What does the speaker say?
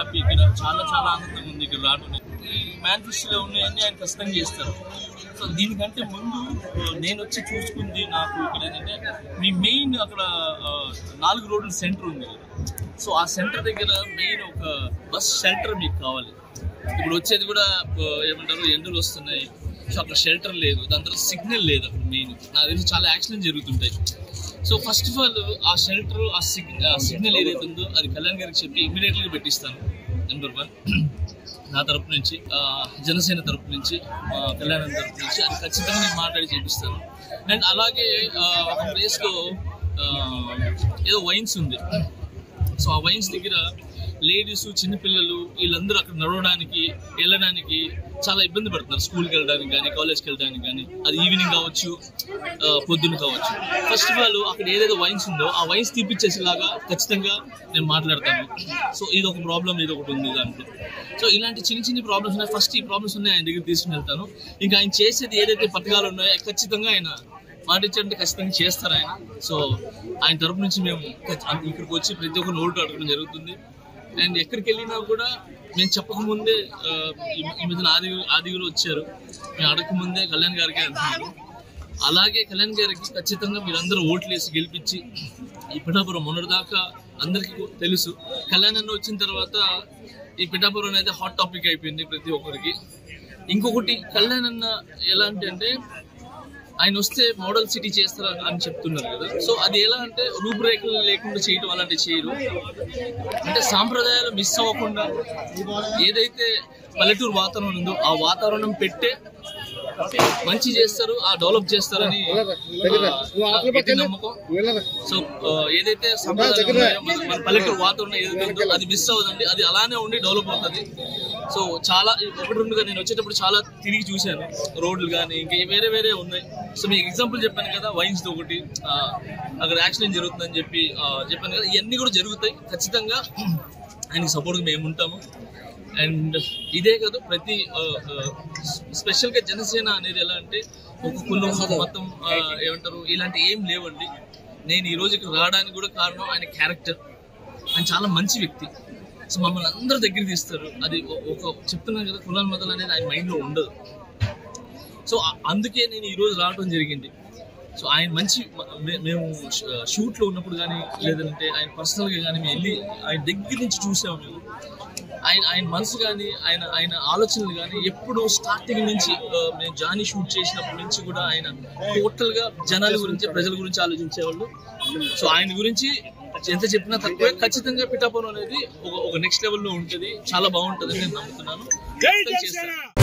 Happy ఇక్కడ చాలా చాలా ఆనందంగా ఉంది ఇక్కడ రావడం ఈ మేనిఫెస్టోలో ఉన్నాయన్నీ ఆయన ఖచ్చితంగా చేస్తారు సో దీనికంటే ముందు ఆ, నేను వచ్చి చూసుకుంది నాకు ఇక్కడ ఏంటంటే మీ మెయిన్ అక్కడ ఆ, నాలుగు రోడ్ల సెంటర్ ఉంది కదా సో ఆ సెంటర్ దగ్గర మెయిన్ ఒక బస్ షెల్టర్ మీకు కావాలి ఇప్పుడు వచ్చేది కూడా ఆ, ఏమంటారు ఎండలు వస్తున్నాయి సో అక్కడ షెల్టర్ లేదు దాని తర్వాత సిగ్నల్ లేదు అక్కడ మెయిన్ నాకు తెలిసి చాలా యాక్సిడెంట్ జరుగుతుంటాయి సో ఫస్ట్ ఆఫ్ ఆల్ ఆ షెల్టర్ ఆ సిగ్నల్ ఏదైతే ఉందో అది కళ్యాణ్ గారికి చెప్పి ఇమీడియట్గా పెట్టిస్తాను నెంబర్ వన్ నా తరపు నుంచి ఆ, జనసేన తరపు నుంచి ఆ, కళ్యాణం తరపు నుంచి అది ఖచ్చితంగా నేను మాట్లాడి చేపిస్తాను అండ్ అలాగే ఆ, ఒక ప్లేస్లో ఏదో వైన్స్ ఉంది సో ఆ వైన్స్ దగ్గర లేడీస్ చిన్నపిల్లలు వీళ్ళందరూ అక్కడ నడవడానికి వెళ్ళడానికి చాలా ఇబ్బంది పడుతున్నారు స్కూల్కి వెళ్ళడానికి కానీ కాలేజ్కి వెళ్ళడానికి కానీ అది ఈవినింగ్ కావచ్చు ఆ, పొద్దున్న కావచ్చు ఫస్ట్ ఆఫ్ ఆల్ అక్కడ ఏదైతే వైన్స్ ఉందో ఆ వైన్స్ తీపిచ్చేసేలాగా ఖచ్చితంగా నేను మాట్లాడతాను సో ఇది ఒక ప్రాబ్లం ఇది ఒకటి ఉంది దాంట్లో సో ఇలాంటి చిన్న చిన్న ప్రాబ్లమ్స్ ఉన్నాయి ఫస్ట్ ఈ ప్రాబ్లమ్స్ ఉన్నాయి ఆయన దగ్గర తీసుకుని వెళ్తాను ఇంకా ఆయన చేసేది ఏదైతే పథకాలు ఉన్నాయో అవి ఖచ్చితంగా ఆయన మాట ఇచ్చారంటే ఖచ్చితంగా చేస్తారు ఆయన సో ఆయన తరపు నుంచి మేము ఖచ్చి- ఇక్కడికి వచ్చి ప్రతి ఒక్కరు ఓటు అడగడం జరుగుతుంది అండ్ ఎక్కడికి వెళ్ళినా కూడా మేము చెప్పకముందే ఆ, ఈ ఈ మధ్యన ఆది ఆదిగులు వచ్చారు మేము అడగకముందే కళ్యాణ్ గారికి అంటున్నారు అలాగే కళ్యాణ్ గారికి ఖచ్చితంగా మీరందరూ ఓట్లు వేసి గెలిపించి ఈ పిఠాపురం మొన్నటిదాకా అందరికీ తెలుసు కళ్యాణ్ అన్న వచ్చిన తర్వాత ఈ పిఠాపురం అనేది హాట్ టాపిక్ అయిపోయింది ప్రతి ఒక్కరికి ఇంకొకటి కళ్యాణ్ అన్న ఎలాంటి అంటే ఆయన వస్తే మోడల్ సిటీ చేస్తారు అని చెప్తున్నారు కదా సో అది ఎలా అంటే రూపురేఖలు లేకుండా చేయడం అలాంటివి చేయరు అంటే సాంప్రదాయాలు మిస్ అవ్వకుండా ఏదైతే పల్లెటూరు వాతావరణం ఉందో ఆ వాతావరణం పెట్టే మంచి చేస్తారు ఆ డెవలప్ చేస్తారని ఆ, గట్టి నమ్మకం సో ఆ, ఏదైతే సంప్రదాయం ఉన్నాయో, మన మన పల్లెటూరు వాతావరణం ఏదైతే ఉందో అది మిస్ అవ్వదండి అది అలానే ఉండి డెవలప్ అవుతుంది సో చాలా ఒకటి రెండుగా నేను వచ్చేటప్పుడు చాలా తిరిగి చూశాను రోడ్లు కానీ ఇంకా వేరే వేరే ఉన్నాయి సో మీకు ఎగ్జాంపుల్ చెప్పాను కదా వైన్స్ ఒకటి ఆ, అక్కడ యాక్సిడెంట్ జరుగుతుందని చెప్పి ఆ, చెప్పాను కదా ఇవన్నీ కూడా జరుగుతాయి ఖచ్చితంగా ఆయనకి సపోర్ట్గా మేము ఉంటాము అండ్ ఇదే కాదు ప్రతి స్పెషల్ గా జనసేన అనేది ఎలా అంటే ఒక కులం ఒక మతం ఆ, ఏమంటారు ఇలాంటి ఏం లేవండి నేను ఈ రోజు ఇక్కడ రావడానికి కూడా కారణం ఆయన క్యారెక్టర్ ఆయన చాలా మంచి వ్యక్తి సో మమ్మల్ని అందరూ దగ్గర తీస్తారు అది ఒ- ఒక చెప్తున్నాను కదా కులాల మతాలు అనేది ఆయన మైండ్ లో ఉండదు సో ఆ- అందుకే నేను ఈ రోజు రావడం జరిగింది సో ఆయన మంచి మే- మేము షూట్లో ఉన్నప్పుడు కానీ లేదంటే ఆయన పర్సనల్గా కానీ మేము వెళ్ళి ఆయన దగ్గర నుంచి చూసాము మేము ఆయన ఆయన మనసు కానీ ఆయన ఆయన ఆలోచనలు కానీ ఎప్పుడు స్టార్టింగ్ నుంచి ఆ, మేము జానీ షూట్ చేసినప్పటి నుంచి కూడా ఆయన టోటల్ గా జనాల గురించి ప్రజల గురించి ఆలోచించేవాళ్ళు సో ఆయన గురించి ఎంత చెప్పినా తక్కువే ఖచ్చితంగా పిఠాపురం అనేది ఒక ఒక నెక్స్ట్ లెవెల్లో ఉంటుంది చాలా బాగుంటుంది నేను నమ్ముతున్నాను ఖచ్చితంగా చేస్తాను.